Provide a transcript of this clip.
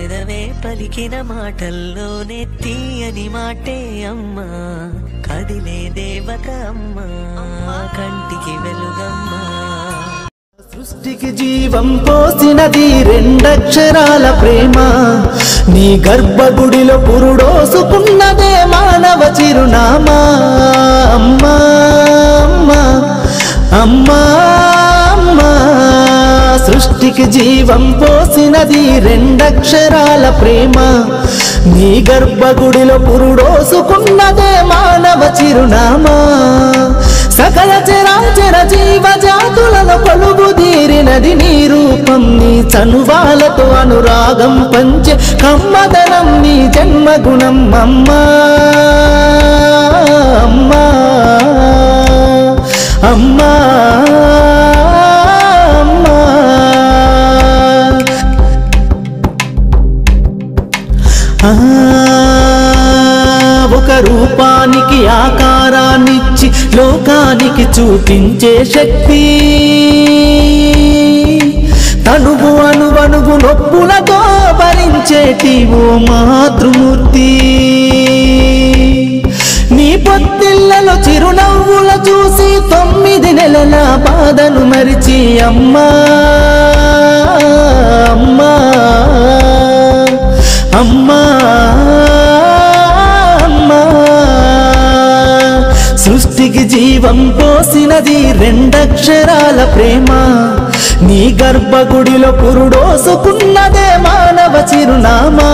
పెదవే పలికిన మాటల్లోనే తీయని మాటే అమ్మా కదిలే దేవత అమ్మా కంటికి వెలుగమ్మా సృష్టికి జీవం పోసినది రెండక్షరాల ప్రేమ నీ గర్భగుడిలో పురుడోసుకున్నదే మానవ చిరునామా అమ్మా అమ్మా అమ్మా అమ్మా సృష్టికి జీవం పోసినది రెండక్షరాల ప్రేమ నీ గర్భగుడిలో పురుడోసుకున్నదే మానవ చిరునామా సకల చరాచర జీవ జాతులలో కొలుగు తీరినది నీ రూపం నీ చనువాలతో అనురాగం పంచే కమ్మదనం నీ జన్మగుణం అమ్మా అమ్మా అమ్మా అమ్మా ఆ, ఒక రూపానికి ఆకారాన్నిచ్చి లోకానికి చూపించే శక్తి తనువు అణువణువు నొప్పులతో భరించేటి ఓ మాతృమూర్తి నీ పొత్తిళ్లలో చిరునవ్వుల చూసి తొమ్మిది నెలల బాధను మరిచి అమ్మా అమ్మా అమ్మా అమ్మా సృష్టికి జీవం పోసినది రెండక్షరాల ప్రేమ నీ గర్భగుడిలో పురుడోసుకున్నదే మానవ చిరునామా